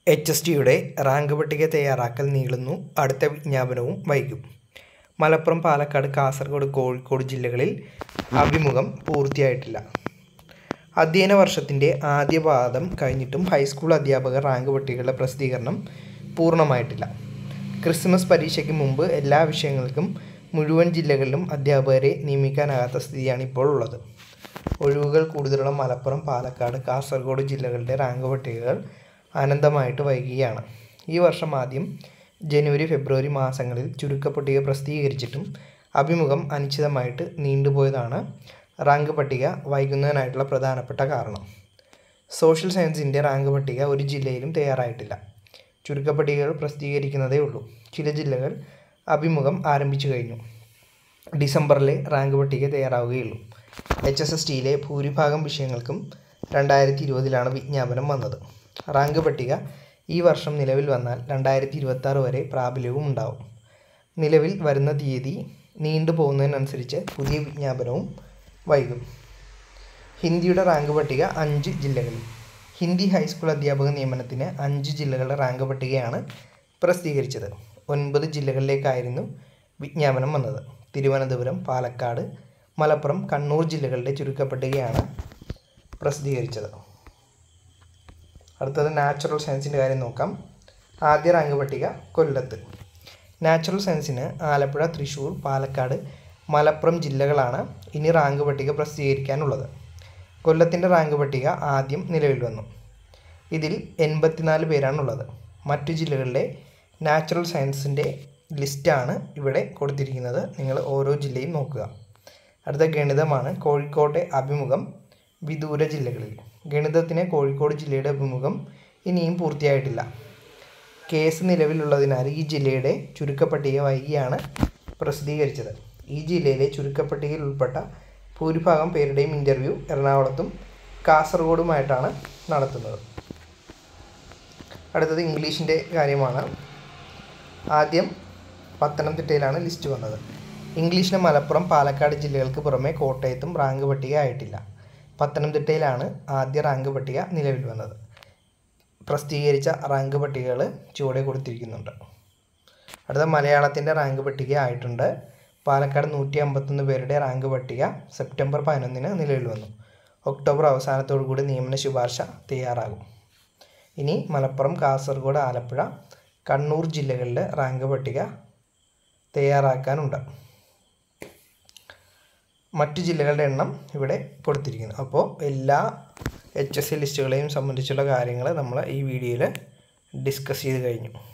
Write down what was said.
H S ടിയുടെ rank പട്ടിക തയ്യാറാക്കൽ നീളുന്നു അടുത്ത വിജ്ഞാപനവും വൈകും മലപ്പുറം പാലക്കാട് കാസർഗോഡ് കോഴിക്കോട് ജില്ലകളിൽ അഭിമുഖം പൂർത്തിയായിട്ടില്ല അധ്യയന വർഷത്തിൻ്റെ ആദ്യ പാദം കഴിഞ്ഞിട്ടും ഹൈസ്കൂൾ അധ്യാപകർ റാങ്ക് പട്ടികകളുടെ പ്രസിദ്ധീകരണം പൂർണ്ണമായിട്ടില്ല ക്രിസ്മസ് പരീക്ഷയ്ക്ക് മുമ്പ് എല്ലാ വിഷയങ്ങൾക്കും മുഴുവൻ ജില്ലകളിലും അധ്യാപകരെ നിയമിക്കാനാകാത്ത സ്ഥിതിയാണ് ഇപ്പോൾ ഉള്ളത് ഒഴിവുകൾ കൂടുതലുള്ള മലപ്പുറം പാലക്കാട് കാസർഗോഡ് ജില്ലകളുടെ റാങ്ക് പട്ടികകൾ അനന്തമായിട്ട് വൈകുകയാണ് ഈ വർഷം ആദ്യം ജനുവരി ഫെബ്രുവരി മാസങ്ങളിൽ ചുരുക്കപ്പട്ടിക പ്രസിദ്ധീകരിച്ചിട്ടും അഭിമുഖം അനിശ്ചിതമായിട്ട് നീണ്ടുപോയതാണ് റാങ്ക് പട്ടിക വൈകുന്നതിനായിട്ടുള്ള പ്രധാനപ്പെട്ട കാരണം സോഷ്യൽ സയൻസിൻ്റെ റാങ്ക് പട്ടിക ഒരു ജില്ലയിലും തയ്യാറായിട്ടില്ല ചുരുക്കപ്പട്ടികകൾ പ്രസിദ്ധീകരിക്കുന്നതേ ഉള്ളൂ ചില ജില്ലകൾ അഭിമുഖം ആരംഭിച്ചു കഴിഞ്ഞു ഡിസംബറിലെ റാങ്ക് പട്ടിക തയ്യാറാവുകയുള്ളൂ എച്ച് എസ് എസ് ടിയിലെ ഭൂരിഭാഗം വിഷയങ്ങൾക്കും രണ്ടായിരത്തി ഇരുപതിലാണ് വിജ്ഞാപനം വന്നത് റാങ്ക് പട്ടിക ഈ വർഷം നിലവിൽ വന്നാൽ രണ്ടായിരത്തി ഇരുപത്തി വരെ പ്രാബല്യവും ഉണ്ടാവും നിലവിൽ വരുന്ന തീയതി നീണ്ടു പോകുന്നതിനനുസരിച്ച് പുതിയ വിജ്ഞാപനവും വൈകും ഹിന്ദിയുടെ റാങ്ക് പട്ടിക അഞ്ച് ജില്ലകളിൽ ഹിന്ദി ഹൈസ്കൂൾ അധ്യാപക നിയമനത്തിന് അഞ്ച് ജില്ലകളുടെ റാങ്ക് പട്ടികയാണ് പ്രസിദ്ധീകരിച്ചത് ഒൻപത് ജില്ലകളിലേക്കായിരുന്നു വിജ്ഞാപനം വന്നത് തിരുവനന്തപുരം പാലക്കാട് മലപ്പുറം കണ്ണൂർ ജില്ലകളുടെ ചുരുക്കപ്പട്ടികയാണ് പ്രസിദ്ധീകരിച്ചത് അടുത്തത് നാച്ചുറൽ സയൻസിൻ്റെ കാര്യം നോക്കാം ആദ്യ റാങ്ക് പട്ടിക കൊല്ലത്ത് നാച്ചുറൽ സയൻസിന് ആലപ്പുഴ തൃശ്ശൂർ പാലക്കാട് മലപ്പുറം ജില്ലകളാണ് ഇനി റാങ്ക് പട്ടിക പ്രസിദ്ധീകരിക്കാനുള്ളത് കൊല്ലത്തിൻ്റെ റാങ്ക് പട്ടിക ആദ്യം നിലവിൽ വന്നു ഇതിൽ എൺപത്തിനാല് പേരാണുള്ളത് മറ്റു ജില്ലകളിലെ നാച്ചുറൽ സയൻസിൻ്റെ ലിസ്റ്റാണ് ഇവിടെ കൊടുത്തിരിക്കുന്നത് നിങ്ങൾ ഓരോ ജില്ലയും നോക്കുക അടുത്ത ഗണിതമാണ് കോഴിക്കോട്ടെ അഭിമുഖം വിദൂര ജില്ലകളിൽ ഗണിതത്തിന് കോഴിക്കോട് ജില്ലയുടെ അഭിമുഖം ഇനിയും പൂർത്തിയായിട്ടില്ല കേസ് നിലവിലുള്ളതിനാൽ ഈ ജില്ലയുടെ ചുരുക്കപ്പട്ടിക വൈകിയാണ് പ്രസിദ്ധീകരിച്ചത് ഈ ജില്ലയിലെ ചുരുക്കപ്പട്ടികയിൽ ഉൾപ്പെട്ട ഭൂരിഭാഗം പേരുടെയും ഇൻ്റർവ്യൂ എറണാകുളത്തും കാസർഗോഡുമായിട്ടാണ് നടത്തുന്നത് അടുത്തത് ഇംഗ്ലീഷിൻ്റെ കാര്യമാണ് ആദ്യം പത്തനംതിട്ടയിലാണ് ലിസ്റ്റ് വന്നത് ഇംഗ്ലീഷിന് മലപ്പുറം പാലക്കാട് ജില്ലകൾക്ക് പുറമെ കോട്ടയത്തും റാങ്ക് പട്ടിക ആയിട്ടില്ല പത്തനംതിട്ടയിലാണ് ആദ്യ റാങ്ക് പട്ടിക നിലവിൽ വന്നത് പ്രസിദ്ധീകരിച്ച റാങ്ക് പട്ടികകൾ ചുവടെ കൊടുത്തിരിക്കുന്നുണ്ട് അടുത്ത മലയാളത്തിൻ്റെ റാങ്ക് പട്ടിക ആയിട്ടുണ്ട് പാലക്കാട് നൂറ്റി അമ്പത്തൊന്ന് പേരുടെ റാങ്ക് പട്ടിക സെപ്റ്റംബർ പതിനൊന്നിന് നിലവിൽ വന്നു ഒക്ടോബർ അവസാനത്തോടു കൂടി നിയമന ശുപാർശ തയ്യാറാകും ഇനി മലപ്പുറം കാസർഗോഡ് ആലപ്പുഴ കണ്ണൂർ ജില്ലകളിലെ റാങ്ക് പട്ടിക തയ്യാറാക്കാനുണ്ട് മറ്റു ജില്ലകളുടെ എണ്ണം ഇവിടെ കൊടുത്തിരിക്കുന്നു അപ്പോൾ എല്ലാ എച്ച് എസ് സി ലിസ്റ്റുകളെയും സംബന്ധിച്ചുള്ള കാര്യങ്ങൾ നമ്മൾ ഈ വീഡിയോയിൽ ഡിസ്കസ് ചെയ്ത് കഴിഞ്ഞു